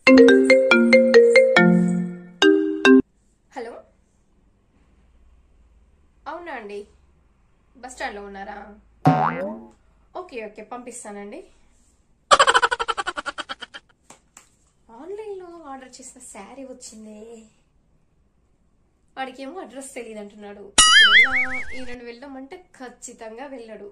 Hello అవునా అండి bus స్టాండ్లో ఉన్నారా ఓకే ఓకే పంపిస్తానండి ఆన్లైన్లో ఆర్డర్ చేసిన శారీ వచ్చింది వాడికేమో అడ్రస్ తెలియదు అంటున్నాడు ఇప్పుడు ఎలా ఈ రెండు వెళ్దామంటే ఖచ్చితంగా వెళ్ళడు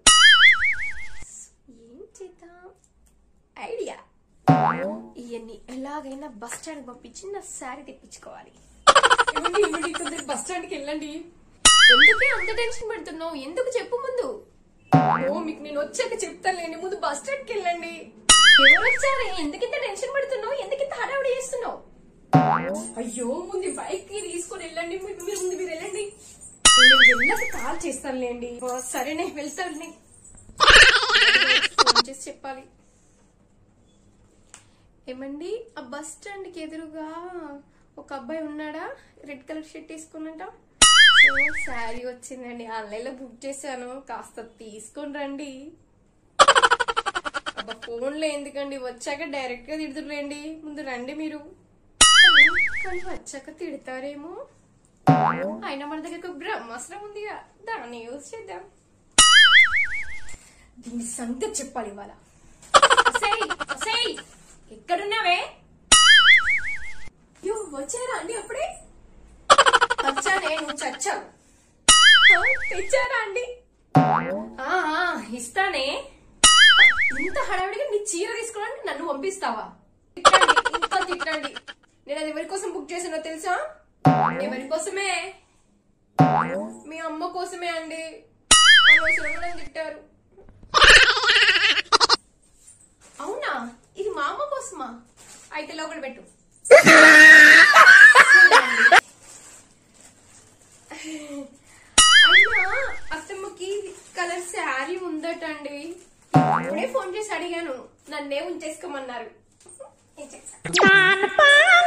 ఏం చేద్దాం ఐడియా ఇవన్నీ ఎలాగైనా బస్ స్టాండ్ పంపించి నా శారీ తెప్పించుకోవాలి ఏమండి, ఏమండి, కొంచెం బస్ స్టాండ్కి వెళ్ళండి ఎందుకే అంత టెన్షన్ పెడుతున్నావు ఎందుకు చెప్పు ముందు ఓ మీకు నేను వచ్చాక చెప్తానులేండి ముందు బస్ స్టాండ్కి వెళ్ళండి ఎవరు వచ్చారే ఎందుకు ఇంత టెన్షన్ పెడుతున్నావు ఎందుకు ఇంత హడావుడి చేస్తున్నావు అయ్యో ముందు బైక్ కి తీసుకొని వెళ్ళండి మీరు మీరు ముందు మీరు వెళ్ళండి నేను వెళ్ళాక కాల్ చేస్తానులేండి ఓ, సరేనే వెళ్తానులే ఫోన్ చేసి చెప్పాలి ఏమండి ఆ బస్ స్టాండ్ కి ఎదురుగా ఒక అబ్బాయి ఉన్నాడా రెడ్ కలర్ షర్ట్ వేసుకున్నట సో శారీ వచ్చిందండి ఆన్లైన్ లో బుక్ చేశాను కాస్త తీసుకొని రండి అబ్బా ఫోన్లో ఎందుకండి వచ్చాక డైరెక్ట్ గా తిడుతుర్రండి ముందు రండి మీరు కానీ వచ్చాక తిడతారేమో అయినా మన దగ్గర ఒక బ్రహ్మాస్త్రం ఉందిగా దాన్ని యూజ్ చేద్దాం దీని సంగతి చెప్పాలి ఇవాళ అసేయ్, అసేయ్, ఎక్కడున్నావే అయ్యో వచ్చారా అండి అప్పుడే వచ్చానే నువ్వు చచ్చావు ఆ, తెచ్చారా అండి ఆ, ఆ, ఇస్తానే ఇంత హడావిడిగా నీ చీర తీసుకోవడానికి నన్ను పంపిస్తావా తిట్టండి ఇంకా తిట్టండి నేను అది ఎవరి కోసం బుక్ చేసానో తెలుసా ఎవరి కోసమే మీ అమ్మ కోసమే అండి అనవసరంగా నన్ను తిట్టారు అవునా ఇది మా అమ్మ కోసమా అయితే లోపల పెట్టు అయినా అత్తమ్మకి కలర్ శారీ ఉందటండి ఇప్పుడే ఫోన్ చేసి అడిగాను నన్నే ఉంచేసుకోమన్నారు ఏం చేస్తా?